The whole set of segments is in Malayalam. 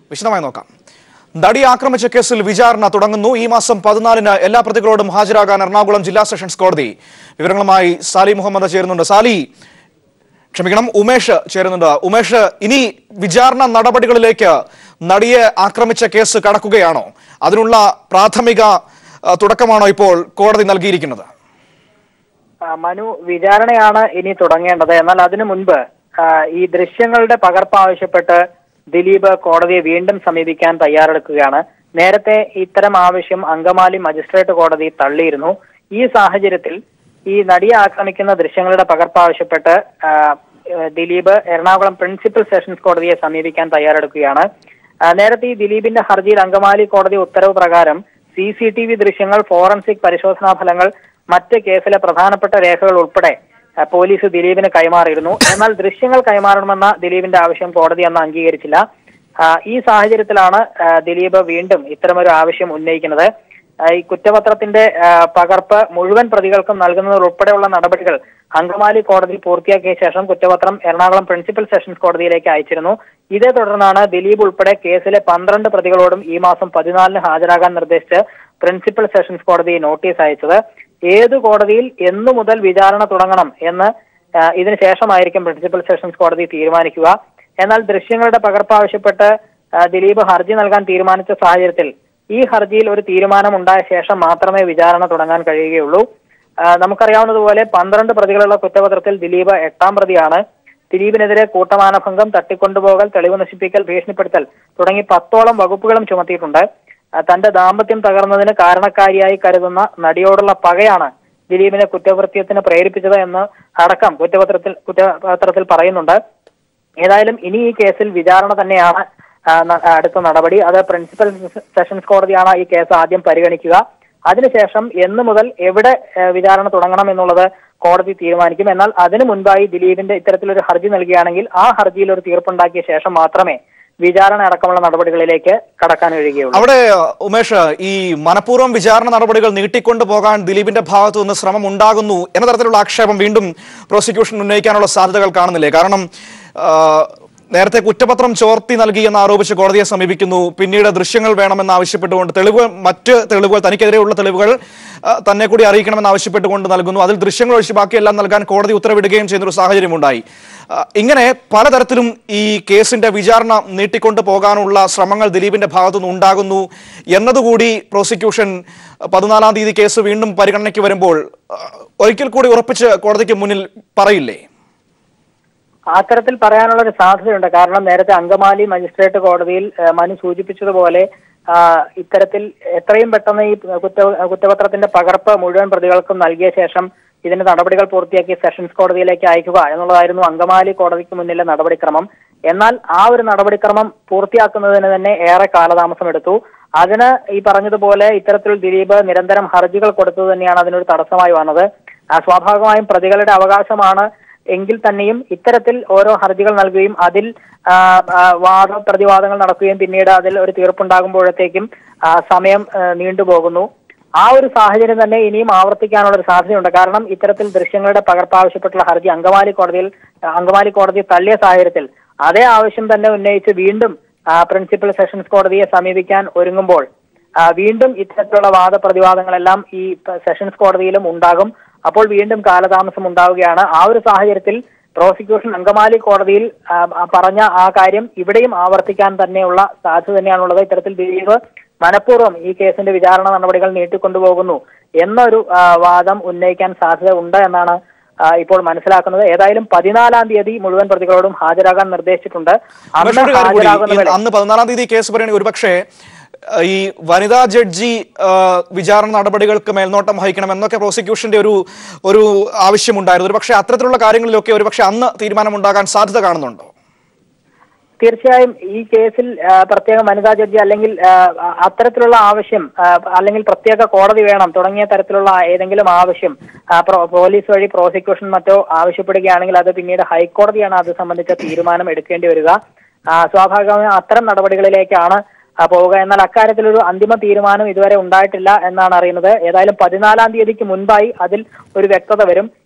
വിശദമായി നോക്കാം നടി ആക്രമിച്ച കേസിൽ വിചാരണ തുടങ്ങുന്നു ഈ മാസം പതിനാലിന് എല്ലാ പ്രതികളോടും ഹാജരാകാൻ എറണാകുളം ജില്ലാ സെഷൻസ് കോടതി വിവരങ്ങളുമായി സാലി മുഹമ്മദ് ചേരുന്നുണ്ട് സാലി ക്ഷമിക്കണം ഉമേഷ് ചേരുന്നുണ്ട് ഉമേഷ് ഇനി വിചാരണ നടപടികളിലേക്ക് നടിയെ ആക്രമിച്ച കേസ് കടക്കുകയാണോ അതിനുള്ള പ്രാഥമിക ആ, തുടക്കമാണോ ഇപ്പോൾ കോടതി നൽകിയിരിക്കുന്നത് ആ, മനു വിചാരണയാണ് ഇനി തുടങ്ങേണ്ടത് എന്നാൽ അതിനു മുൻപ് ആ, ഈ ദൃശ്യങ്ങളുടെ പകർപ്പ് ആവശ്യപ്പെട്ട് ദിലീപ് കോടതിയെ വീണ്ടും സമീപിക്കാൻ തയ്യാറെടുക്കുകയാണ് നേരത്തെ ഇത്തരം ആവശ്യം അങ്കമാലി മജിസ്ട്രേറ്റ് കോടതി തള്ളിയിരുന്നു ഈ സാഹചര്യത്തിൽ ഈ നടിയെ ആക്രമിക്കുന്ന ദൃശ്യങ്ങളുടെ പകർപ്പ് ആവശ്യപ്പെട്ട് ആ, ഏഹ് ദിലീപ് എറണാകുളം പ്രിൻസിപ്പൽ സെഷൻസ് കോടതിയെ സമീപിക്കാൻ തയ്യാറെടുക്കുകയാണ് ആ, നേരത്തെ ഈ ദിലീപിന്റെ ഹർജിയിൽ അങ്കമാലി കോടതി ഉത്തരവ് പ്രകാരം സി സി ടി വി ദൃശ്യങ്ങൾ ഫോറൻസിക് പരിശോധനാ ഫലങ്ങൾ മറ്റ് കേസിലെ പ്രധാനപ്പെട്ട രേഖകൾ ഉൾപ്പെടെ ആ, പോലീസ് ദിലീപിന് കൈമാറിയിരുന്നു എന്നാൽ ദൃശ്യങ്ങൾ കൈമാറണമെന്ന ദിലീപിന്റെ ആവശ്യം കോടതി അന്ന് അംഗീകരിച്ചില്ല ആ, ഈ സാഹചര്യത്തിലാണ് ആ, ദിലീപ് വീണ്ടും ഇത്തരമൊരു ആവശ്യം ഉന്നയിക്കുന്നത് ആ, ഈ കുറ്റപത്രത്തിന്റെ ആ, പകർപ്പ് മുഴുവൻ പ്രതികൾക്കും നൽകുന്നത് ഉൾപ്പെടെയുള്ള നടപടികൾ അങ്കമാലി കോടതി പൂർത്തിയാക്കിയ ശേഷം കുറ്റപത്രം എറണാകുളം പ്രിൻസിപ്പൽ സെഷൻസ് കോടതിയിലേക്ക് അയച്ചിരുന്നു ഇതേ തുടർന്നാണ് ദിലീപ് ഉൾപ്പെടെ കേസിലെ പന്ത്രണ്ട് പ്രതികളോടും ഈ മാസം പതിനാലിന് ഹാജരാകാൻ നിർദ്ദേശിച്ച് പ്രിൻസിപ്പൽ സെഷൻസ് കോടതി നോട്ടീസ് അയച്ചത് ഏത് കോടതിയിൽ എന്നു മുതൽ വിചാരണ തുടങ്ങണം എന്ന് ആ, ഇതിന് ശേഷമായിരിക്കും പ്രിൻസിപ്പൽ സെഷൻസ് കോടതി തീരുമാനിക്കുക എന്നാൽ ദൃശ്യങ്ങളുടെ പകർപ്പ് ആവശ്യപ്പെട്ട് ആ, ദിലീപ് ഹർജി നൽകാൻ തീരുമാനിച്ച സാഹചര്യത്തിൽ ഈ ഹർജിയിൽ ഒരു തീരുമാനം ഉണ്ടായ ശേഷം മാത്രമേ വിചാരണ തുടങ്ങാൻ കഴിയുകയുള്ളൂ ആ, നമുക്കറിയാവുന്നതുപോലെ പന്ത്രണ്ട് പ്രതികളുള്ള കുറ്റപത്രത്തിൽ ദിലീപ് എട്ടാം പ്രതിയാണ് ദിലീപിനെതിരെ കൂട്ടമാനഭംഗം തട്ടിക്കൊണ്ടുപോകൽ തെളിവ് നശിപ്പിക്കൽ ഭീഷണിപ്പെടുത്തൽ തുടങ്ങി പത്തോളം വകുപ്പുകളും ചുമത്തിയിട്ടുണ്ട് ആ, തന്റെ ദാമ്പത്യം തകർന്നതിന് കാരണക്കാരിയായി കരുതുന്ന നടിയോടുള്ള പകയാണ് ദിലീപിനെ കുറ്റകൃത്യത്തിന് പ്രേരിപ്പിച്ചത് എന്ന് അടക്കം കുറ്റപത്രത്തിൽ കുറ്റപത്രത്തിൽ പറയുന്നുണ്ട് ഏതായാലും ഇനി ഈ കേസിൽ വിചാരണ തന്നെയാണ് ആ, ന- അടുത്ത നടപടി അത് പ്രിൻസിപ്പൽ സെഷൻസ് കോടതിയാണ് ഈ കേസ് ആദ്യം പരിഗണിക്കുക അതിനുശേഷം എന്ന് മുതൽ എവിടെ ആ, വിചാരണ തുടങ്ങണം എന്നുള്ളത് കോടതി തീരുമാനിക്കും എന്നാൽ അതിനു മുൻപായി ദിലീപിന്റെ ഇത്തരത്തിലൊരു ഹർജി നൽകുകയാണെങ്കിൽ ആ ഹർജിയിൽ ഒരു തീർപ്പുണ്ടാക്കിയ ശേഷം മാത്രമേ വിചാരണ അടക്കമുള്ള നടപടികളിലേക്ക് കടക്കാൻ കഴിയുകയുള്ളൂ അവിടെ ഉമേഷ് ഈ മനഃപൂർവ്വം വിചാരണ നടപടികൾ നീട്ടിക്കൊണ്ടു പോകാൻ ദിലീപിന്റെ ഭാഗത്തു നിന്ന് ശ്രമം ഉണ്ടാകുന്നു എന്ന തരത്തിലുള്ള ആക്ഷേപം വീണ്ടും പ്രോസിക്യൂഷൻ ഉന്നയിക്കാനുള്ള സാധ്യതകൾ കാണുന്നില്ലേ കാരണം ആ, നേരത്തെ കുറ്റപത്രം ചോർത്തി നൽകി എന്ന് ആരോപിച്ച് കോടതിയെ സമീപിക്കുന്നു പിന്നീട് ദൃശ്യങ്ങൾ വേണമെന്ന് ആവശ്യപ്പെട്ടുകൊണ്ട് തെളിവുകൾ മറ്റ് തെളിവുകൾ തനിക്കെതിരെയുള്ള തെളിവുകൾ ആ, തന്നെ കൂടി അറിയിക്കണമെന്ന് ആവശ്യപ്പെട്ടുകൊണ്ട് നൽകുന്നു അതിൽ ദൃശ്യങ്ങൾ ഒഴിച്ച് ബാക്കിയെല്ലാം നൽകാൻ കോടതി ഉത്തരവിടുകയും ചെയ്യുന്ന ഒരു സാഹചര്യമുണ്ടായി ആ, ഇങ്ങനെ പലതരത്തിലും ഈ കേസിന്റെ വിചാരണ നീട്ടിക്കൊണ്ടു പോകാനുള്ള ശ്രമങ്ങൾ ദിലീപിന്റെ ഭാഗത്തുനിന്ന് ഉണ്ടാകുന്നു എന്നതുകൂടി പ്രോസിക്യൂഷൻ പതിനാലാം തീയതി കേസ് വീണ്ടും പരിഗണനയ്ക്ക് വരുമ്പോൾ ആ, ഒരിക്കൽ കൂടി ഉറപ്പിച്ച് കോടതിക്ക് മുന്നിൽ പറയില്ലേ അത്തരത്തിൽ പറയാനുള്ള ഒരു സാധ്യതയുണ്ട് കാരണം നേരത്തെ അങ്കമാലി മജിസ്ട്രേറ്റ് കോടതിയിൽ ആ, മനു സൂചിപ്പിച്ചതുപോലെ ആ, ഇത്തരത്തിൽ എത്രയും പെട്ടെന്ന് ഈ കുറ്റ കുറ്റപത്രത്തിന്റെ പകർപ്പ് മുഴുവൻ പ്രതികൾക്കും നൽകിയ ശേഷം ഇതിന്റെ നടപടികൾ പൂർത്തിയാക്കി സെഷൻസ് കോടതിയിലേക്ക് അയക്കുക എന്നുള്ളതായിരുന്നു അങ്കമാലി കോടതിക്ക് മുന്നിലെ നടപടിക്രമം എന്നാൽ ആ ഒരു നടപടിക്രമം പൂർത്തിയാക്കുന്നതിന് തന്നെ ഏറെ കാലതാമസം എടുത്തു അതിന് ഈ പറഞ്ഞതുപോലെ ഇത്തരത്തിൽ ദിലീപ് നിരന്തരം ഹർജികൾ കൊടുത്തത് തന്നെയാണ് അതിനൊരു തടസ്സമായി വന്നത് ആ, സ്വാഭാവികമായും പ്രതികളുടെ അവകാശമാണ് എങ്കിൽ തന്നെയും ഇത്തരത്തിൽ ഓരോ ഹർജികൾ നൽകുകയും അതിൽ ആ, ആ, വാദ പ്രതിവാദങ്ങൾ നടക്കുകയും പിന്നീട് അതിൽ ഒരു തീർപ്പുണ്ടാകുമ്പോഴത്തേക്കും ആ, സമയം ആ, നീണ്ടുപോകുന്നു ആ ഒരു സാഹചര്യം തന്നെ ഇനിയും ആവർത്തിക്കാനുള്ള ഒരു സാധ്യതയുണ്ട് കാരണം ഇത്തരത്തിൽ ദൃശ്യങ്ങളുടെ പകർപ്പ് ആവശ്യപ്പെട്ടുള്ള ഹർജി അങ്കമാലി കോടതിയിൽ ആ, അങ്കമാലി കോടതി തള്ളിയ സാഹചര്യത്തിൽ അതേ ആവശ്യം തന്നെ ഉന്നയിച്ച് വീണ്ടും ആ, പ്രിൻസിപ്പൽ സെഷൻസ് കോടതിയെ സമീപിക്കാൻ ഒരുങ്ങുമ്പോൾ ആ, വീണ്ടും ഇത്തരത്തിലുള്ള വാദപ്രതിവാദങ്ങളെല്ലാം ഈ പ- സെഷൻസ് കോടതിയിലും ഉണ്ടാകും അപ്പോൾ വീണ്ടും കാലതാമസം ഉണ്ടാവുകയാണ് ആ ഒരു സാഹചര്യത്തിൽ പ്രോസിക്യൂഷൻ അങ്കമാലി കോടതിയിൽ ആ, ആ, പറഞ്ഞ ആ കാര്യം ഇവിടെയും ആവർത്തിക്കാൻ തന്നെയുള്ള സാധ്യത തന്നെയാണുള്ളത് ഇത്തരത്തിൽ ദിലീപ് മനഃപൂർവ്വം ഈ കേസിന്റെ വിചാരണ നടപടികൾ നീട്ടിക്കൊണ്ടുപോകുന്നു എന്നൊരു ആ, വാദം ഉന്നയിക്കാൻ സാധ്യത ഉണ്ട് എന്നാണ് ആ, ഇപ്പോൾ മനസ്സിലാക്കുന്നത് ഏതായാലും പതിനാലാം തീയതി മുഴുവൻ പ്രതികളോടും ഹാജരാകാൻ നിർദ്ദേശിച്ചിട്ടുണ്ട് പക്ഷേ അന്ന് ഒരു കാര്യം കൂടി, ഹാജരാകുന്ന ഈ വേളയിൽ- അന്ന് പതിനാലാം തീയതി കേസ് പറയുകയാണെങ്കിൽ ഒരുപക്ഷെ ആ, ഈ വനിതാ ജഡ്ജി ആ, വിചാരണ നടപടികൾക്ക് മേൽനോട്ടം വഹിക്കണം എന്നൊക്കെ പ്രോസിക്യൂഷന്റെ ഒരു ഒരു ആവശ്യമുണ്ടായിരുന്നു ഒരു പക്ഷേ അത്തരത്തിലുള്ള കാര്യങ്ങളിലൊക്കെ ഒരുപക്ഷെ അന്ന് തീരുമാനമുണ്ടാകാൻ സാധ്യത കാണുന്നുണ്ടോ തീർച്ചയായും ഈ കേസിൽ ആ, പ്രത്യേക വനിതാ ജഡ്ജി അല്ലെങ്കിൽ ആ, അത്തരത്തിലുള്ള ആവശ്യം ആ, അല്ലെങ്കിൽ പ്രത്യേക കോടതി വേണം തുടങ്ങിയ തരത്തിലുള്ള ഏതെങ്കിലും ആവശ്യം ആ, പ്രോ- പോലീസ് വഴി പ്രോസിക്യൂഷൻ മറ്റോ ആവശ്യപ്പെടുകയാണെങ്കിൽ അത് പിന്നീട് ഹൈക്കോടതിയാണ് അത് സംബന്ധിച്ച തീരുമാനം എടുക്കേണ്ടി വരിക ആ, സ്വാഭാവികമായും അത്തരം നടപടികളിലേക്കാണ് ആ, പോവുക എന്നാൽ അക്കാര്യത്തിൽ ഒരു അന്തിമ തീരുമാനം ഇതുവരെ ഉണ്ടായിട്ടില്ല എന്നാണ് അറിയുന്നത് ഏതായാലും പതിനാലാം തീയതിക്ക് മുൻപായി അതിൽ ഒരു വ്യക്തത വരും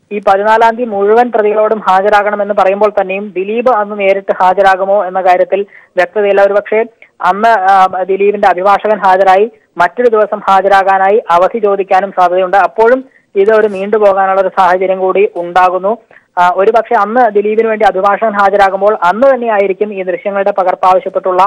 ഈ പതിനാലാം തീയതി മുഴുവൻ പ്രതികളോടും ഹാജരാകണമെന്ന് പറയുമ്പോൾ തന്നെയും ദിലീപ് അന്ന് നേരിട്ട് ഹാജരാകുമോ എന്ന കാര്യത്തിൽ വ്യക്തതയില്ല ഒരുപക്ഷെ അന്ന് ആ, ദിലീപിന്റെ അഭിഭാഷകൻ ഹാജരായി മറ്റൊരു ദിവസം ഹാജരാകാനായി അവധി ചോദിക്കാനും സാധ്യതയുണ്ട് അപ്പോഴും ഇത് ഒരു നീണ്ടുപോകാനുള്ള ഒരു സാഹചര്യം കൂടി ഉണ്ടാകുന്നു ആ, ഒരുപക്ഷെ അന്ന് ദിലീപിന് വേണ്ടി അഭിഭാഷകൻ ഹാജരാകുമ്പോൾ അന്ന് തന്നെയായിരിക്കും ഈ ദൃശ്യങ്ങളുടെ പകർപ്പ് ആവശ്യപ്പെട്ടുള്ള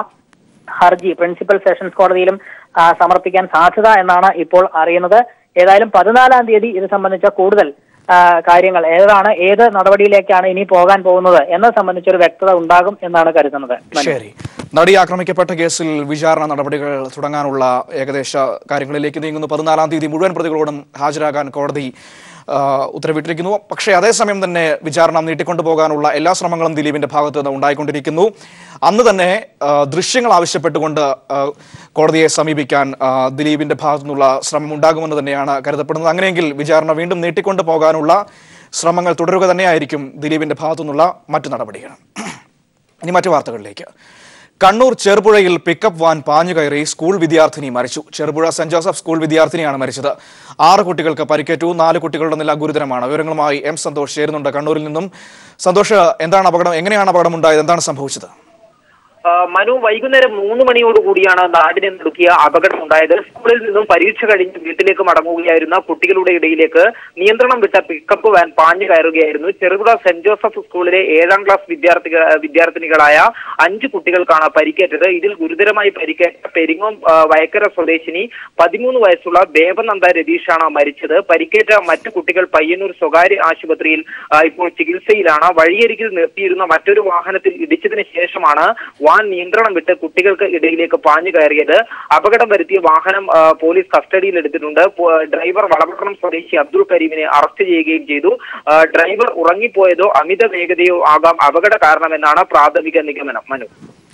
ഹർജി പ്രിൻസിപ്പൽ സെഷൻസ് കോടതിയിലും ആ, സമർപ്പിക്കാൻ സാധ്യത എന്നാണ് ഇപ്പോൾ അറിയുന്നത് ഏതായാലും പതിനാലാം തീയതി ഇത് സംബന്ധിച്ച കൂടുതൽ ആ, കാര്യങ്ങൾ ഏതാണ് ഏത് നടപടിയിലേക്കാണ് ഇനി പോകാൻ പോകുന്നത് എന്നത് സംബന്ധിച്ചൊരു വ്യക്തത ഉണ്ടാകും എന്നാണ് കരുതുന്നത് മനു. ശരി നടി ആക്രമിക്കപ്പെട്ട കേസിൽ വിചാരണ നടപടികൾ തുടങ്ങാനുള്ള ഏകദേശ കാര്യങ്ങളിലേക്ക് നീങ്ങുന്നു പതിനാലാം തീയതി മുഴുവൻ പ്രതികളോടും ഹാജരാകാൻ കോടതി ആ, ഉത്തരവിട്ടിരിക്കുന്നു പക്ഷേ അതേസമയം തന്നെ വിചാരണ നീട്ടിക്കൊണ്ടു പോകാനുള്ള എല്ലാ ശ്രമങ്ങളും ദിലീപിന്റെ ഭാഗത്ത് നിന്ന് ഉണ്ടായിക്കൊണ്ടിരിക്കുന്നു അന്ന് തന്നെ ആ, ദൃശ്യങ്ങൾ ആവശ്യപ്പെട്ടുകൊണ്ട് ആ, കോടതിയെ സമീപിക്കാൻ ആ, ദിലീപിന്റെ ഭാഗത്തു നിന്നുള്ള ശ്രമം ഉണ്ടാകുമെന്ന് തന്നെയാണ് കരുതപ്പെടുന്നത് അങ്ങനെയെങ്കിൽ വിചാരണ വീണ്ടും നീട്ടിക്കൊണ്ടു പോകാനുള്ള ശ്രമങ്ങൾ തുടരുക തന്നെയായിരിക്കും ദിലീപിന്റെ ഭാഗത്തു നിന്നുള്ള മറ്റു നടപടികൾ ഇനി മറ്റു വാർത്തകളിലേക്ക് കണ്ണൂർ ചെറുപുഴയിൽ പിക്കപ്പ് വാൻ പാഞ്ഞുകയറി സ്കൂൾ വിദ്യാർത്ഥിനി മരിച്ചു ചെറുപുഴ സെന്റ് ജോസഫ് സ്കൂൾ വിദ്യാർത്ഥിനിയാണ് മരിച്ചത് ആറ് കുട്ടികൾക്ക് പരിക്കേറ്റു നാല് കുട്ടികളുടെ നില ഗുരുതരമാണ് വിവരങ്ങളുമായി എം സന്തോഷ് ചേരുന്നുണ്ട് കണ്ണൂരിൽ നിന്നും സന്തോഷ് എന്താണ് അപകടം എങ്ങനെയാണ് അപകടം ഉണ്ടായത് എന്താണ് സംഭവിച്ചത് ആ, മനു വൈകുന്നേരം മൂന്ന് മണിയോടുകൂടിയാണ് നാടിനെ നടുക്കിയ അപകടം ഉണ്ടായത് സ്കൂളിൽ നിന്നും പരീക്ഷ കഴിഞ്ഞ് വീട്ടിലേക്ക് മടങ്ങുകയായിരുന്ന കുട്ടികളുടെ ഇടയിലേക്ക് നിയന്ത്രണം വിട്ട പിക്കപ്പ് വാൻ പാഞ്ഞു കയറുകയായിരുന്നു ചെറുപുഴ സെന്റ് ജോസഫ് സ്കൂളിലെ ഏഴാം ക്ലാസ് വിദ്യാർത്ഥികൾ വിദ്യാർത്ഥിനികളായ അഞ്ച് കുട്ടികൾക്കാണ് പരിക്കേറ്റത് ഇതിൽ ഗുരുതരമായി പരിക്കേറ്റ പെരിങ്ങോം ആ, വയക്കര സ്വദേശിനി പതിമൂന്ന് വയസ്സുള്ള ദേവനന്ദ രതീഷാണ് മരിച്ചത് പരിക്കേറ്റ മറ്റു കുട്ടികൾ പയ്യന്നൂർ സ്വകാര്യ ആശുപത്രിയിൽ ആ, ഇപ്പോൾ ചികിത്സയിലാണ് വഴിയരികിൽ നിർത്തിയിരുന്ന മറ്റൊരു വാഹനത്തിൽ ഇടിച്ചതിന് ശേഷമാണ് വാൻ നിയന്ത്രണം വിട്ട് കുട്ടികൾക്ക് ഇടയിലേക്ക് പാഞ്ഞു കയറിയത് അപകടം വരുത്തിയ വാഹനം ആ, പോലീസ് കസ്റ്റഡിയിൽ എടുത്തിട്ടുണ്ട് പോ- ഡ്രൈവർ വളപട്ടണം സ്വദേശി അബ്ദുൾ കരീമിനെ അറസ്റ്റ് ചെയ്യുകയും ചെയ്തു ആ, ഡ്രൈവർ ഉറങ്ങിപ്പോയതോ അമിത വേഗതയോ ആകാം അപകട കാരണമെന്നാണ് പ്രാഥമിക നിഗമനം മനു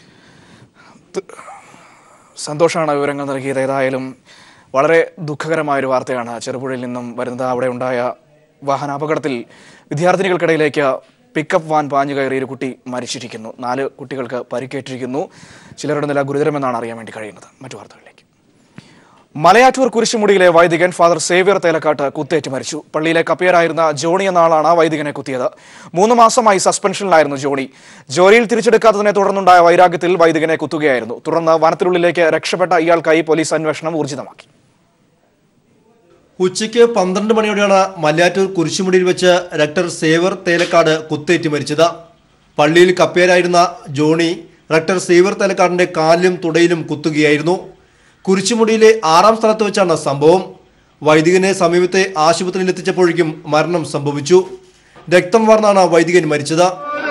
സന്തോഷമാണ് വിവരങ്ങൾ നൽകിയത് ഏതായാലും വളരെ ദുഃഖകരമായ ഒരു വാർത്തയാണ് ചെറുപുഴയിൽ നിന്നും വരുന്നത് അവിടെ ഉണ്ടായ വാഹനാപകടത്തിൽ വിദ്യാർത്ഥിനികൾക്കിടയിലേക്ക് പിക്കപ്പ് വാൻ പാഞ്ഞു കയറി ഒരു കുട്ടി മരിച്ചിരിക്കുന്നു നാല് കുട്ടികൾക്ക് പരിക്കേറ്റിരിക്കുന്നു ചിലരുടെ നില ഗുരുതരമെന്നാണ് അറിയാൻ വേണ്ടി കഴിയുന്നത് മറ്റു വാർത്തകളിലേക്ക് മലയാറ്റൂർ കുരിശുമുടിയിലെ വൈദികൻ ഫാദർ സേവ്യർ തേലക്കാട്ട് കുത്തേറ്റ് മരിച്ചു പള്ളിയിലെ കപ്പിയരായിരുന്ന ജോണി എന്ന ആളാണ് വൈദികനെ കുത്തിയത് മൂന്ന് മാസമായി സസ്പെൻഷനിലായിരുന്നു ജോണി ജോലിയിൽ തിരിച്ചെടുക്കാത്തതിനെ തുടർന്നുണ്ടായ വൈരാഗ്യത്തിൽ വൈദികനെ കുത്തുകയായിരുന്നു തുടർന്ന് വനത്തിനുള്ളിലേക്ക് രക്ഷപ്പെട്ട ഇയാൾക്കായി പോലീസ് അന്വേഷണം ഊർജിതമാക്കി ഉച്ചയ്ക്ക് പന്ത്രണ്ട് മണിയോടെയാണ് മലയാറ്റൂർ കുരിശുമുടിയിൽ വെച്ച് റക്ടർ സേവർ തേലക്കാട് കുത്തേറ്റ് മരിച്ചത് പള്ളിയിൽ കപ്പേരായിരുന്ന ജോണി റക്ടർ സേവർ തേലക്കാടിന്റെ കാലിലും തുടയിലും കുത്തുകയായിരുന്നു കുരിശുമുടിയിലെ ആറാം സ്ഥലത്ത് വെച്ചാണ് സംഭവം വൈദികനെ സമീപത്തെ ആശുപത്രിയിൽ എത്തിച്ചപ്പോഴേക്കും മരണം സംഭവിച്ചു രക്തം വാർന്നാണ് വൈദികൻ മരിച്ചത്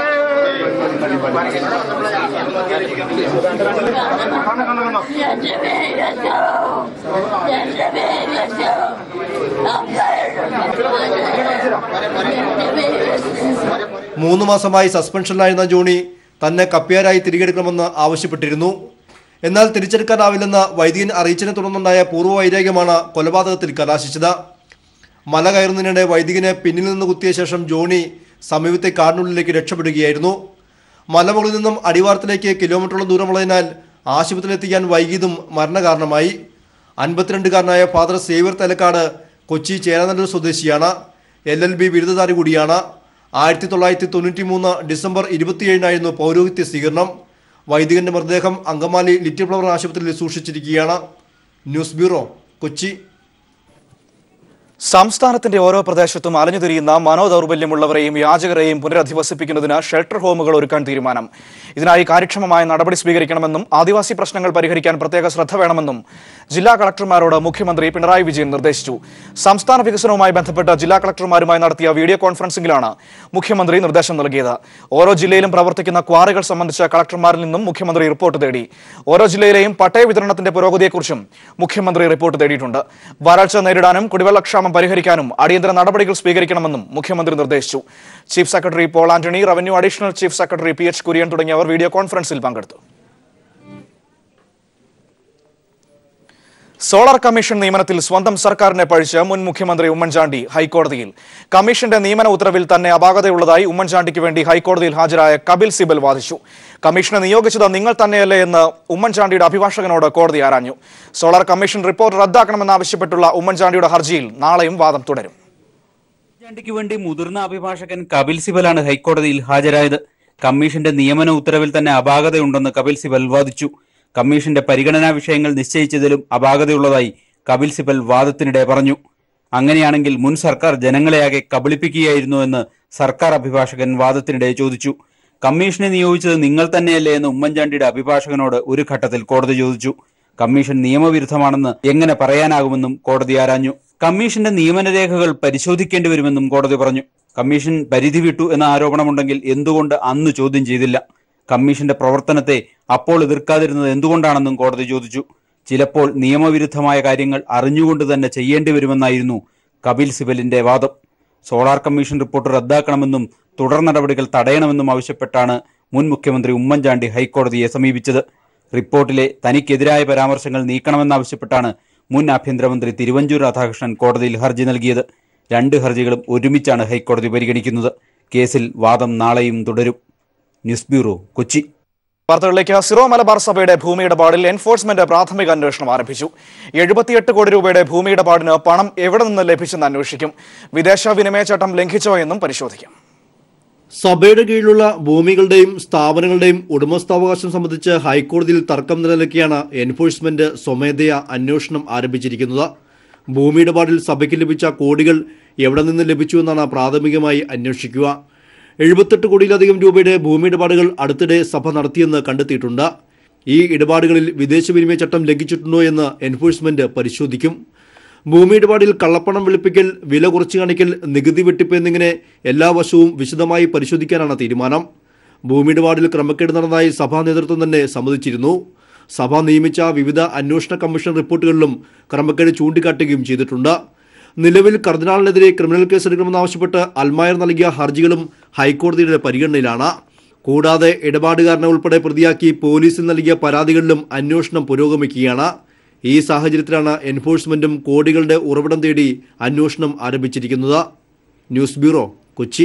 മൂന്ന് മാസമായി സസ്പെൻഷനിലായിരുന്ന ജോണി തന്നെ കപ്പ്യാരായി തിരികെടുക്കണമെന്ന് ആവശ്യപ്പെട്ടിരുന്നു എന്നാൽ തിരിച്ചെടുക്കാനാവില്ലെന്ന് വൈദികൻ അറിയിച്ചതിനെ തുടർന്നുണ്ടായ പൂർവ്വ വൈരാഗ്യമാണ് കൊലപാതകത്തിൽ കലാശിച്ചത് മല കയറുന്നതിനിടെ വൈദികനെ പിന്നിൽ നിന്ന് കുത്തിയ ശേഷം ജോണി സമീപത്തെ കാടിനുള്ളിലേക്ക് രക്ഷപ്പെടുകയായിരുന്നു മലമുകളിൽ നിന്നും അടിവാരത്തിലേക്ക് കിലോമീറ്ററോളം ദൂരമുള്ളതിനാൽ ആശുപത്രിയിലെത്തിക്കാൻ വൈകിയതും മരണകാരണമായി അൻപത്തിരണ്ടുകാരനായ ഫാദർ സേവ്യർ തലക്കാട് കൊച്ചി ചേരാനല്ലൂർ സ്വദേശിയാണ് എൽ എൽ ബി ബിരുദധാരി കൂടിയാണ് ആയിരത്തി തൊള്ളായിരത്തി തൊണ്ണൂറ്റി മൂന്ന് ഡിസംബർ ഇരുപത്തിയേഴിനായിരുന്നു പൗരോഹിത്യ സ്വീകരണം വൈദികന്റെ മൃതദേഹം അങ്കമാലി ലിറ്റിൽ ഫ്ലവർ ആശുപത്രിയിൽ സൂക്ഷിച്ചിരിക്കുകയാണ് ന്യൂസ് ബ്യൂറോ കൊച്ചി സംസ്ഥാനത്തിന്റെ ഓരോ പ്രദേശത്തും അലഞ്ഞുതിരിയുന്ന മനോദൗർബല്യമുള്ളവരെയും യാചകരെയും പുനരധിവസിപ്പിക്കുന്നതിന് ഷെൽട്ടർ ഹോമുകൾ ഒരുക്കാൻ തീരുമാനം ഇതിനായി കാര്യക്ഷമമായ നടപടി സ്വീകരിക്കണമെന്നും ആദിവാസി പ്രശ്നങ്ങൾ പരിഹരിക്കാൻ പ്രത്യേക ശ്രദ്ധ വേണമെന്നും ജില്ലാ കളക്ടർമാരോട് മുഖ്യമന്ത്രി പിണറായി വിജയൻ നിർദ്ദേശിച്ചു സംസ്ഥാന വികസനവുമായി ബന്ധപ്പെട്ട് ജില്ലാ കളക്ടർമാരുമായി നടത്തിയ വീഡിയോ കോൺഫറൻസിംഗിലാണ് മുഖ്യമന്ത്രി നിർദ്ദേശം നൽകിയത് ഓരോ ജില്ലയിലും പ്രവർത്തിക്കുന്ന ക്വാറികൾ സംബന്ധിച്ച കളക്ടർമാരിൽ നിന്നും മുഖ്യമന്ത്രി റിപ്പോർട്ട് തേടി ഓരോ ജില്ലയിലെയും പട്ടയ വിതരണത്തിന്റെ പുരോഗതിയെക്കുറിച്ചും മുഖ്യമന്ത്രി റിപ്പോർട്ട് തേടിയിട്ടുണ്ട് വരൾച്ച നേരിടാനും കുടിവെള്ളക്ഷാമം പരിഹരിക്കാനും അടിയന്തര നടപടികൾ സ്വീകരിക്കണമെന്നും മുഖ്യമന്ത്രി നിർദ്ദേശിച്ചു chief secretary Paul Antony revenue additional chief secretary P H Kurian തുടങ്ങിയവർ വീഡിയോ കോൺഫറൻസിൽ പങ്കെടുത്തു സോളാർ കമ്മീഷൻ നിയമനത്തിൽ സ്വന്തം സർക്കാരിനെ പഴിച്ച് മുൻ മുഖ്യമന്ത്രി ഉമ്മൻചാണ്ടി ഹൈക്കോടതിയിൽ കമ്മീഷന്റെ നിയമന ഉത്തരവിൽ തന്നെ അപാകതയുള്ളതായി ഉമ്മൻചാണ്ടിക്ക് വേണ്ടി ഹൈക്കോടതിയിൽ ഹാജരായ കപിൽ സിബൽ വാദിച്ചു കമ്മീഷനെ നിയോഗിച്ചത് നിങ്ങൾ തന്നെയല്ലേ എന്ന് ഉമ്മൻചാണ്ടിയുടെ അഭിഭാഷകനോട് കോടതി ആരാഞ്ഞു സോളാർ കമ്മീഷൻ റിപ്പോർട്ട് റദ്ദാക്കണമെന്നാവശ്യപ്പെട്ടുള്ള ഉമ്മൻചാണ്ടിയുടെ ഹർജിയിൽ നാളെയും വാദം തുടരും ഉമ്മൻചാണ്ടിക്ക് വേണ്ടി മുതിർന്ന അഭിഭാഷകൻ കപിൽ സിബലാണ് ഹൈക്കോടതിയിൽ ഹാജരായത് കമ്മീഷന്റെ നിയമന ഉത്തരവിൽ തന്നെ അപാകതയുണ്ടെന്ന് കപിൽ സിബൽ വാദിച്ചു കമ്മീഷന്റെ പരിഗണനാ വിഷയങ്ങൾ നിശ്ചയിച്ചതിലും അപാകതയുള്ളതായി കപിൽ സിബൽ വാദത്തിനിടെ പറഞ്ഞു അങ്ങനെയാണെങ്കിൽ മുൻ സർക്കാർ ജനങ്ങളെയാകെ കബളിപ്പിക്കുകയായിരുന്നു എന്ന് സർക്കാർ അഭിഭാഷകൻ വാദത്തിനിടെ ചോദിച്ചു കമ്മീഷനെ നിയോഗിച്ചത് നിങ്ങൾ തന്നെയല്ലേ എന്ന് ഉമ്മൻചാണ്ടിയുടെ അഭിഭാഷകനോട് ഒരു ഘട്ടത്തിൽ കോടതി ചോദിച്ചു കമ്മീഷൻ നിയമവിരുദ്ധമാണെന്ന് എങ്ങനെ പറയാനാകുമെന്നും കോടതി ആരാഞ്ഞു കമ്മീഷന്റെ നിയമനരേഖകൾ പരിശോധിക്കേണ്ടി വരുമെന്നും കോടതി പറഞ്ഞു കമ്മീഷൻ പരിധി വിട്ടു എന്ന ആരോപണമുണ്ടെങ്കിൽ എന്തുകൊണ്ട് അന്ന് ചോദ്യം ചെയ്തില്ല കമ്മീഷന്റെ പ്രവർത്തനത്തെ അപ്പോൾ എതിർക്കാതിരുന്നത് എന്തുകൊണ്ടാണെന്നും കോടതി ചോദിച്ചു ചിലപ്പോൾ നിയമവിരുദ്ധമായ കാര്യങ്ങൾ അറിഞ്ഞുകൊണ്ട് തന്നെ ചെയ്യേണ്ടി വരുമെന്നായിരുന്നു കപിൽ സിബലിന്റെ വാദം സോളാർ കമ്മീഷൻ റിപ്പോർട്ട് റദ്ദാക്കണമെന്നും തുടർ നടപടികൾ തടയണമെന്നും ആവശ്യപ്പെട്ടാണ് മുൻ മുഖ്യമന്ത്രി ഉമ്മൻചാണ്ടി ഹൈക്കോടതിയെ സമീപിച്ചത് റിപ്പോർട്ടിലെ തനിക്കെതിരായ പരാമർശങ്ങൾ നീക്കണമെന്നാവശ്യപ്പെട്ടാണ് മുൻ ആഭ്യന്തരമന്ത്രി തിരുവഞ്ചൂർ രാധാകൃഷ്ണൻ കോടതിയിൽ ഹർജി നൽകിയത് രണ്ട് ഹർജികളും ഒരുമിച്ചാണ് ഹൈക്കോടതി പരിഗണിക്കുന്നത് കേസിൽ വാദം നാളെയും തുടരും ന്യൂസ് ബ്യൂറോ കൊച്ചി വാർത്തകളിലേക്ക് സിറോ മലബാർ സഭയുടെ ഭൂമി ഇടപാടിൽ എൻഫോഴ്സ്മെന്റ് പ്രാഥമിക അന്വേഷണം ആരംഭിച്ചു എഴുപത്തിയെട്ട് കോടി രൂപയുടെ ഭൂമി ഇടപാടിന് പണം എവിടെ നിന്ന് ലഭിച്ചെന്ന് അന്വേഷിക്കും വിദേശ വിനിമയ ചട്ടം ലംഘിച്ചോ എന്നും പരിശോധിക്കും സഭയുടെ കീഴിലുള്ള ഭൂമികളുടെയും സ്ഥാപനങ്ങളുടെയും ഉടമസ്ഥാവകാശം സംബന്ധിച്ച് ഹൈക്കോടതിയിൽ തർക്കം നിലനിൽക്കെയാണ് എൻഫോഴ്സ്മെന്റ് സ്വമേധയാ അന്വേഷണം ആരംഭിച്ചിരിക്കുന്നത് ഭൂമി ഇടപാടിൽ സഭയ്ക്ക് ലഭിച്ച കോടികൾ എവിടെ നിന്ന് ലഭിച്ചു എന്നാണ് പ്രാഥമികമായി അന്വേഷിക്കുക എഴുപത്തെട്ട് കോടിയിലധികം രൂപയുടെ ഭൂമി ഇടപാടുകൾ അടുത്തിടെ സഭ നടത്തിയെന്ന് കണ്ടെത്തിയിട്ടുണ്ട് ഈ ഇടപാടുകളിൽ വിദേശ വിനിമയ ചട്ടം ലംഘിച്ചിട്ടുണ്ടോ എന്ന് എൻഫോഴ്സ്മെന്റ് പരിശോധിക്കും ഭൂമി ഇടപാടിൽ കള്ളപ്പണം വെളുപ്പിക്കൽ വില കുറച്ചു കാണിക്കൽ നികുതി വെട്ടിപ്പ് എന്നിങ്ങനെ എല്ലാ വശവും വിശദമായി പരിശോധിക്കാനാണ് തീരുമാനം ഭൂമി ഇടപാടിൽ ക്രമക്കേട് നടന്നതായി സഭാ നേതൃത്വം തന്നെ സമ്മതിച്ചിരുന്നു സഭ നിയമിച്ച വിവിധ അന്വേഷണ കമ്മീഷൻ റിപ്പോർട്ടുകളിലും ക്രമക്കേട് ചൂണ്ടിക്കാട്ടുകയും ചെയ്തിട്ടുണ്ട് നിലവിൽ കർദിനാളിനെതിരെ ക്രിമിനൽ കേസെടുക്കണമെന്നാവശ്യപ്പെട്ട് അൽമായർ നൽകിയ ഹർജികളും ഹൈക്കോടതിയുടെ പരിഗണനയിലാണ് കൂടാതെ ഇടപാടുകാരനെ ഉൾപ്പെടെ പ്രതിയാക്കി പോലീസിൽ നൽകിയ പരാതികളിലും അന്വേഷണം പുരോഗമിക്കുകയാണ് ഈ സാഹചര്യത്തിലാണ് എൻഫോഴ്സ്മെന്റും കോടികളുടെ ഉറവിടം തേടി അന്വേഷണം ആരംഭിച്ചിരിക്കുന്നത് news bureau Kochi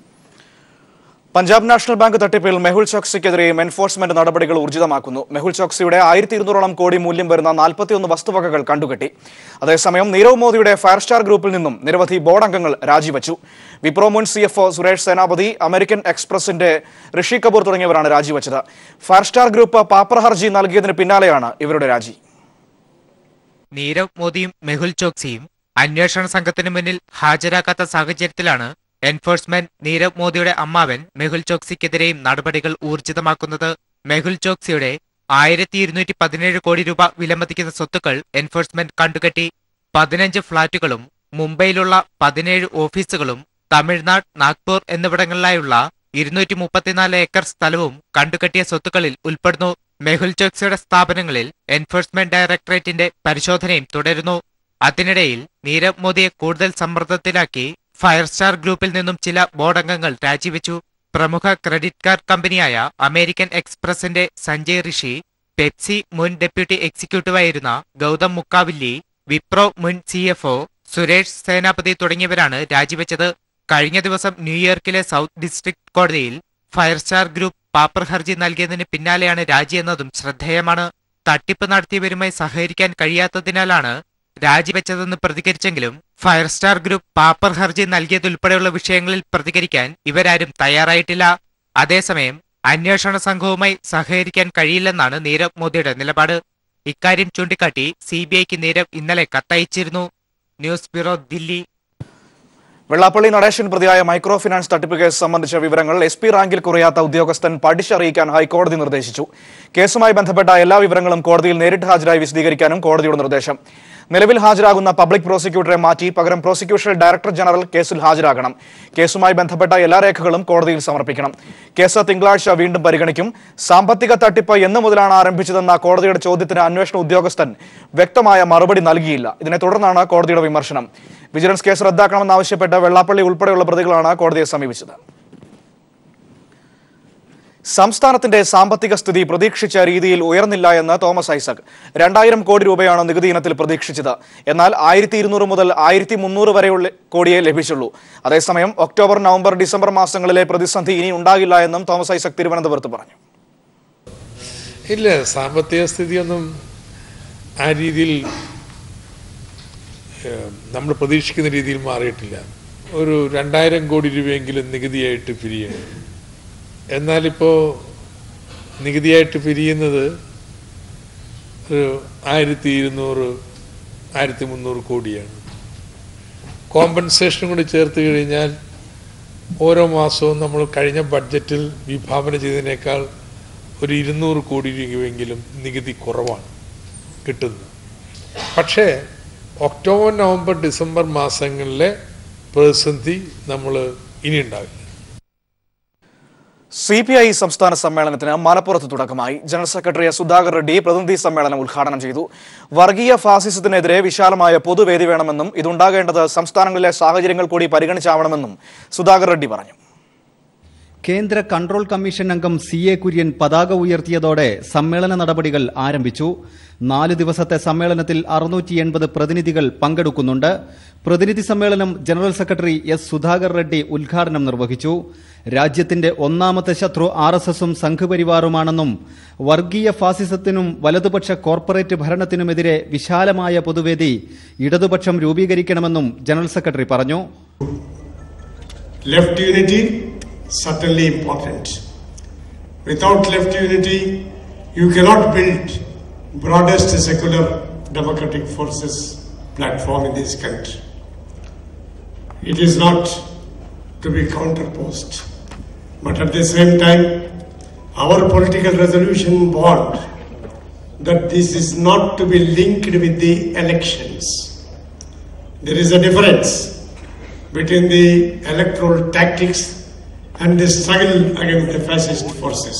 Punjab national bank തട്ടിപ്പിൽ മെഹുൽ ചോക്സിക്കെതിരെയും എൻഫോഴ്സ്മെന്റ് നടപടികൾ ഊർജിതമാക്കുന്നു മെഹുൽ ചോക്സിയുടെ ആയിരത്തി ഇരുന്നൂറോളം കോടി മൂല്യം വരുന്ന നാൽപ്പത്തിയൊന്ന് വസ്തുവകകൾ കണ്ടുകെട്ടി അതേസമയം നീരവ് മോദിയുടെ ഫയർ സ്റ്റാർ ഗ്രൂപ്പിൽ നിന്നും നിരവധി ബോർഡ് അംഗങ്ങൾ രാജിവെച്ചു വിപ്രോ മുൻ C F Suresh Senapathy American എക്സ്പ്രസിന്റെ ഋഷി കപൂർ തുടങ്ങിയവരാണ് രാജിവെച്ചത് ഫയർ സ്റ്റാർ ഗ്രൂപ്പ് പാപ്പർ ഹർജി നൽകിയതിന് പിന്നാലെയാണ് ഇവരുടെ രാജി നീരവ് മോദിയും മെഹുൽ ചോക്സിയും അന്വേഷണ സംഘത്തിന് മുന്നിൽ ഹാജരാക്കാത്ത സാഹചര്യത്തിലാണ് എൻഫോഴ്സ്മെന്റ് നീരവ് മോദിയുടെ അമ്മാവൻ മെഹുൽ ചോക്സിക്കെതിരെയും നടപടികൾ ഊർജിതമാക്കുന്നത് മെഹുൽ ചോക്സിയുടെ ആയിരത്തി ഇരുന്നൂറ്റി പതിനേഴ് കോടി രൂപ വിലമതിക്കുന്ന സ്വത്തുക്കൾ എൻഫോഴ്സ്മെന്റ് കണ്ടുകെട്ടി പതിനഞ്ച് ഫ്ളാറ്റുകളും മുംബൈയിലുള്ള പതിനേഴ് ഓഫീസുകളും തമിഴ്നാട് നാഗ്പൂർ എന്നിവിടങ്ങളിലായുള്ള ഇരുന്നൂറ്റി മുപ്പത്തിനാല് ഏക്കർ സ്ഥലവും കണ്ടുകെട്ടിയ സ്വത്തുക്കളിൽ ഉൾപ്പെടുന്നു മെഹുൽ ചോക്സിയുടെ സ്ഥാപനങ്ങളിൽ എൻഫോഴ്സ്മെന്റ് ഡയറക്ടറേറ്റിന്റെ പരിശോധനയും തുടരുന്നു അതിനിടയിൽ നീരവ് മോദിയെ കൂടുതൽ സമ്മർദ്ദത്തിലാക്കി ഫയർ സ്റ്റാർ ഗ്രൂപ്പിൽ നിന്നും ചില ബോർഡ് അംഗങ്ങൾ രാജിവെച്ചു പ്രമുഖ ക്രെഡിറ്റ് കാർഡ് കമ്പനിയായ അമേരിക്കൻ എക്സ്പ്രസിന്റെ സഞ്ജയ് ഋഷി പെപ്സി മുൻ ഡെപ്യൂട്ടി എക്സിക്യൂട്ടീവായിരുന്ന ഗൗതം മുക്കാവില്ലി വിപ്രോ മുൻ സി സുരേഷ് സേനാപതി തുടങ്ങിയവരാണ് രാജിവെച്ചത് കഴിഞ്ഞ ദിവസം ന്യൂയോർക്കിലെ സൗത്ത് ഡിസ്ട്രിക്ട് കോടതിയിൽ ഫയർ സ്റ്റാർ ഗ്രൂപ്പ് പാപ്പർ ഹർജി നൽകിയതിന് പിന്നാലെയാണ് രാജിയെന്നതും ശ്രദ്ധേയമാണ് തട്ടിപ്പ് നടത്തിയവരുമായി സഹകരിക്കാൻ കഴിയാത്തതിനാലാണ് രാജിവെച്ചതെന്ന് പ്രതികരിച്ചെങ്കിലും ഫയർ സ്റ്റാർ ഗ്രൂപ്പ് പാപ്പർ ഹർജി നൽകിയതുൾപ്പെടെയുള്ള വിഷയങ്ങളിൽ പ്രതികരിക്കാൻ ഇവരാരും തയ്യാറായിട്ടില്ല അതേസമയം അന്വേഷണ സംഘവുമായി സഹകരിക്കാൻ കഴിയില്ലെന്നാണ് നീരവ് മോദിയുടെ നിലപാട് ഇക്കാര്യം ചൂണ്ടിക്കാട്ടി സി ബി ഐക്ക് നീരവ് ഇന്നലെ കത്തയച്ചിരുന്നു ന്യൂസ് ബ്യൂറോ ദില്ലി വെള്ളാപ്പള്ളി നടേശൻ പ്രതിയായ മൈക്രോ ഫിനാൻസ് തട്ടിപ്പ് കേസ് സംബന്ധിച്ച വിവരങ്ങൾ എസ് പി റാങ്കിൽ കുറയാത്ത ഉദ്യോഗസ്ഥൻ പഠിച്ചറിയിക്കാൻ ഹൈക്കോടതി നിർദ്ദേശിച്ചു കേസുമായി ബന്ധപ്പെട്ട എല്ലാ വിവരങ്ങളും കോടതിയിൽ നേരിട്ട് ഹാജരായി വിശദീകരിക്കാനും കോടതിയുടെ നിർദ്ദേശം നിലവിൽ ഹാജരാകുന്ന പബ്ലിക് പ്രോസിക്യൂട്ടറെ മാറ്റി പകരം പ്രോസിക്യൂഷൻ ഡയറക്ടർ ജനറൽ കേസിൽ ഹാജരാകണം കേസുമായി ബന്ധപ്പെട്ട എല്ലാ രേഖകളും കോടതിയിൽ സമർപ്പിക്കണം കേസ് തിങ്കളാഴ്ച വീണ്ടും പരിഗണിക്കും സാമ്പത്തിക തട്ടിപ്പ് എന്ന് മുതലാണ് ആരംഭിച്ചതെന്ന കോടതിയുടെ ചോദ്യത്തിന് അന്വേഷണ ഉദ്യോഗസ്ഥൻ വ്യക്തമായ മറുപടി നൽകിയില്ല ഇതിനെ തുടർന്നാണ് കോടതിയുടെ വിമർശനം വിജിലൻസ് കേസ് റദ്ദാക്കണമെന്നാവശ്യപ്പെട്ട് വെള്ളാപ്പള്ളി ഉൾപ്പെടെയുള്ള പ്രതികളാണ് കോടതിയെ സമീപിച്ചത് സംസ്ഥാനത്തിന്റെ സാമ്പത്തിക സ്ഥിതി പ്രതീക്ഷിച്ച രീതിയിൽ ഉയർന്നില്ല എന്ന് തോമസ് ഐസക് രണ്ടായിരം കോടി രൂപയാണ് നികുതി ഇനത്തിൽ പ്രതീക്ഷിച്ചത് എന്നാൽ ആയിരത്തി ഇരുന്നൂറ് മുതൽ ആയിരത്തി മുന്നൂറ് വരെയുള്ള കോടിയേ ലഭിച്ചുള്ളൂ അതേസമയം ഒക്ടോബർ നവംബർ ഡിസംബർ മാസങ്ങളിലെ പ്രതിസന്ധി ഇനി ഉണ്ടാകില്ല എന്നും തോമസ് ഐസക് തിരുവനന്തപുരത്ത് പറഞ്ഞു ഇല്ല സാമ്പത്തിക സ്ഥിതിയൊന്നും ആ രീതിയിൽ ഏഹ്, നമ്മൾ പ്രതീക്ഷിക്കുന്ന രീതിയിൽ മാറിയിട്ടില്ല ഒരു രണ്ടായിരം കോടി രൂപയെങ്കിലും നികുതിയായിട്ട് പിരിയണം എന്നാലിപ്പോൾ നികുതിയായിട്ട് പിരിയുന്നത് ഒരു ആയിരത്തി ഇരുന്നൂറ് ആയിരത്തി മുന്നൂറ് കോടിയാണ് കോമ്പൻസേഷൻ കൂടി ചേർത്ത് കഴിഞ്ഞാൽ ഓരോ മാസവും നമ്മൾ കഴിഞ്ഞ ബഡ്ജറ്റിൽ വിഭാവന ചെയ്തതിനേക്കാൾ ഒരു ഇരുന്നൂറ് കോടി രൂപയെങ്കിലും നികുതി കുറവാണ് കിട്ടുന്നത് പക്ഷേ ഒക്ടോബർ നവംബർ ഡിസംബർ മാസങ്ങളിലെ പ്രതിസന്ധി നമ്മൾ ഇനി ഉണ്ടാവില്ല സി പി ഐ സംസ്ഥാന സമ്മേളനത്തിന് മലപ്പുറത്ത് തുടക്കമായി general secretary S. Sudhakar Reddy പ്രതിനിധി സമ്മേളനം ഉദ്ഘാടനം ചെയ്തു വർഗീയ ഫാസിസത്തിനെതിരെ വിശാലമായ പൊതുവേദി വേണമെന്നും ഇതുണ്ടാകേണ്ടത് സംസ്ഥാനങ്ങളിലെ സാഹചര്യങ്ങൾ കൂടി പരിഗണിച്ചാവണമെന്നും സുധാകർ റെഡ്ഡി പറഞ്ഞു കേന്ദ്ര കൺട്രോൾ കമ്മീഷൻ അംഗം സി എ കുര്യൻ പതാക ഉയർത്തിയതോടെ സമ്മേളന നടപടികൾ ആരംഭിച്ചു നാല് ദിവസത്തെ സമ്മേളനത്തിൽ അറുന്നൂറ്റി എൺപത് പ്രതിനിധികൾ പങ്കെടുക്കുന്നുണ്ട് പ്രതിനിധി സമ്മേളനം general secretary S Sudhakar Reddy ഉദ്ഘാടനം നിർവഹിച്ചു രാജ്യത്തിന്റെ ഒന്നാമത്തെ ശത്രു ആർ എസ് എസും സംഘപരിവാറുമാണെന്നും വർഗീയ ഫാസിസത്തിനും വലതുപക്ഷ കോർപ്പറേറ്റ് ഭരണത്തിനുമെതിരെ വിശാലമായ പൊതുവേദി ഇടതുപക്ഷം രൂപീകരിക്കണമെന്നും ജനറൽ സെക്രട്ടറി പറഞ്ഞു Left unity, certainly important. Without left unity, you cannot build broadest secular democratic forces platform in this country. It is not to be counterposed. But at the same time, our political resolution warned that this is not to be linked with the elections. There is a difference between the electoral tactics and the struggle against the fascist forces.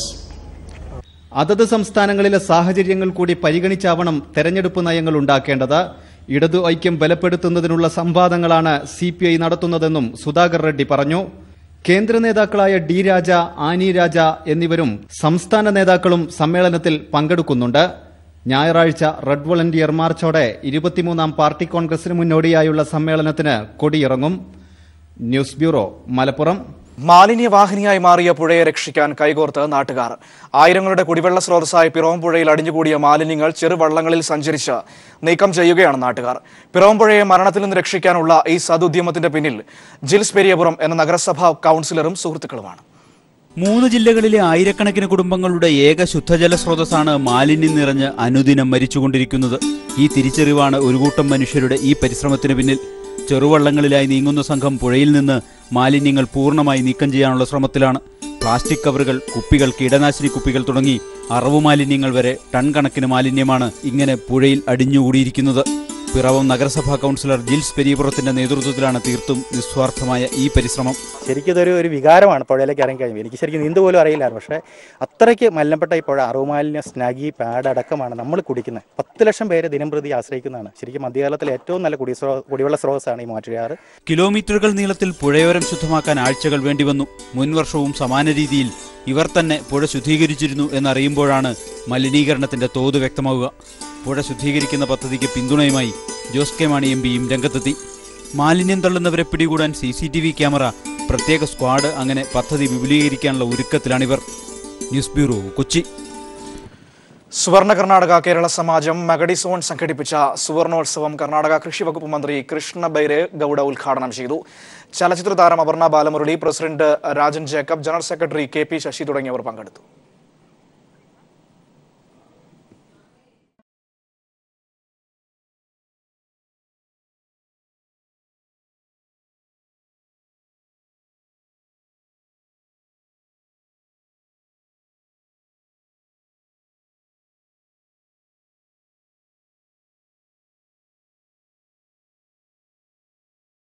അതത് സംസ്ഥാനങ്ങളിലെ സാഹചര്യങ്ങൾ കൂടി പരിഗണിച്ചാവണം തെരഞ്ഞെടുപ്പ് നയങ്ങൾ ഉണ്ടാക്കേണ്ടത് ഇടതു ഐക്യം ബലപ്പെടുത്തുന്നതിനുള്ള സംവാദങ്ങളാണ് സി പി ഐ നടത്തുന്നതെന്നും സുധാകർ റെഡ്ഡി പറഞ്ഞു കേന്ദ്ര നേതാക്കളായ ഡി രാജ ആനി രാജ എന്നിവരും സംസ്ഥാന നേതാക്കളും സമ്മേളനത്തിൽ പങ്കെടുക്കുന്നുണ്ട് ഞായറാഴ്ച റെഡ് വോളണ്ടിയർ മാർച്ചോടെ ഇരുപത്തിമൂന്നാം പാർട്ടി കോൺഗ്രസിന് മുന്നോടിയായുള്ള സമ്മേളനത്തിന് കൊടിയിറങ്ങും ന്യൂസ് ബ്യൂറോ മലപ്പുറം മാലിന്യവാഹിനിയായി മാറിയ പുഴയെ രക്ഷിക്കാൻ കൈകോർത്ത് നാട്ടുകാർ ആയിരങ്ങളുടെ കുടിവെള്ള സ്രോതസ്സായ പിറവം പുഴയിൽ അടിഞ്ഞുകൂടിയ മാലിന്യങ്ങൾ ചെറുവള്ളങ്ങളിൽ സഞ്ചരിച്ച് നീക്കം ചെയ്യുകയാണ് നാട്ടുകാർ പിറവം പുഴയെ മരണത്തിൽ നിന്ന് രക്ഷിക്കാനുള്ള ഈ സതുദ്യമത്തിന്റെ പിന്നിൽ ജിൽസ് പെരിയപുരം എന്ന നഗരസഭാ കൗൺസിലറും സുഹൃത്തുക്കളുമാണ് മൂന്ന് ജില്ലകളിലെ ആയിരക്കണക്കിന് കുടുംബങ്ങളുടെ ഏക ശുദ്ധജല സ്രോതസ്സാണ് മാലിന്യം നിറഞ്ഞ് അനുദിനം മരിച്ചുകൊണ്ടിരിക്കുന്നത് ഈ തിരിച്ചറിവാണ് ഒരു കൂട്ടം മനുഷ്യരുടെ ഈ പരിശ്രമത്തിന് പിന്നിൽ ചെറുവള്ളങ്ങളിലായി നീങ്ങുന്ന സംഘം പുഴയിൽ നിന്ന് മാലിന്യങ്ങൾ പൂർണ്ണമായി നീക്കം ചെയ്യാനുള്ള ശ്രമത്തിലാണ് പ്ലാസ്റ്റിക് കവറുകൾ കുപ്പികൾ കീടനാശിനി കുപ്പികൾ തുടങ്ങി അറവു മാലിന്യങ്ങൾ വരെ ടൺ കണക്കിന് മാലിന്യമാണ് ഇങ്ങനെ പുഴയിൽ അടിഞ്ഞുകൂടിയിരിക്കുന്നത് പിറവം നഗരസഭാ കൗൺസിലർ ജിൽസ് പെരിയപുറത്തിന്റെ നേതൃത്വത്തിലാണ് തീർത്തും നിസ്വാർത്ഥമായ ഈ പരിശ്രമം ശരിക്കും ഇതൊരു ഒരു വികാരമാണ് പുഴയിലേക്ക് ഇറങ്ങി കഴിയുമ്പോൾ എനിക്ക് ശരിക്കും നീന്തു പോലും അറിയില്ലായിരുന്നു പക്ഷേ അത്രയ്ക്ക് മലിനപ്പെട്ട ഈ പുഴ അറുമാലിന്യ സ്നാഗി പാഡ് അടക്കമാണ് നമ്മൾ കുടിക്കുന്നത് പത്ത് ലക്ഷം പേര് ദിനം പ്രതി ആശ്രയിക്കുന്നതാണ് ശരിക്കും മധ്യകാലത്തിലെ ഏറ്റവും നല്ല കുടി സ്രോ കുടിവെള്ള സ്രോതസ്സാണ് ഈ മാറ്റുകാർ കിലോമീറ്ററുകൾ നീളത്തിൽ പുഴയോരം ശുദ്ധമാക്കാൻ ആഴ്ചകൾ വേണ്ടിവന്നു മുൻവർഷവും സമാന രീതിയിൽ ഇവർ തന്നെ പുഴ ശുദ്ധീകരിച്ചിരുന്നു എന്നറിയുമ്പോഴാണ് മലിനീകരണത്തിന്റെ തോത് വ്യക്തമാവുക പുഴ ശുദ്ധീകരിക്കുന്ന പദ്ധതിക്ക് പിന്തുണയുമായി ജോസ് കെ മാണി എം പിയും രംഗത്തെത്തി മാലിന്യം തള്ളുന്നവരെ പിടികൂടാൻ C C T V camera പ്രത്യേക സ്ക്വാഡ് അങ്ങനെ പദ്ധതി വിപുലീകരിക്കാനുള്ള ഒരുക്കത്തിലാണിവർ news bureau Kochi Suvarna Karnataka Kerala Samajam Magadi zone സംഘടിപ്പിച്ച സുവർണോത്സവം കർണാടക കൃഷി വകുപ്പ് മന്ത്രി കൃഷ്ണ ബൈരെ ഗൌഡ ഉദ്ഘാടനം ചെയ്തു ചലച്ചിത്ര താരം Aparna Balamurali president Rajan Jacob general secretary K P Sasi തുടങ്ങിയവർ പങ്കെടുത്തു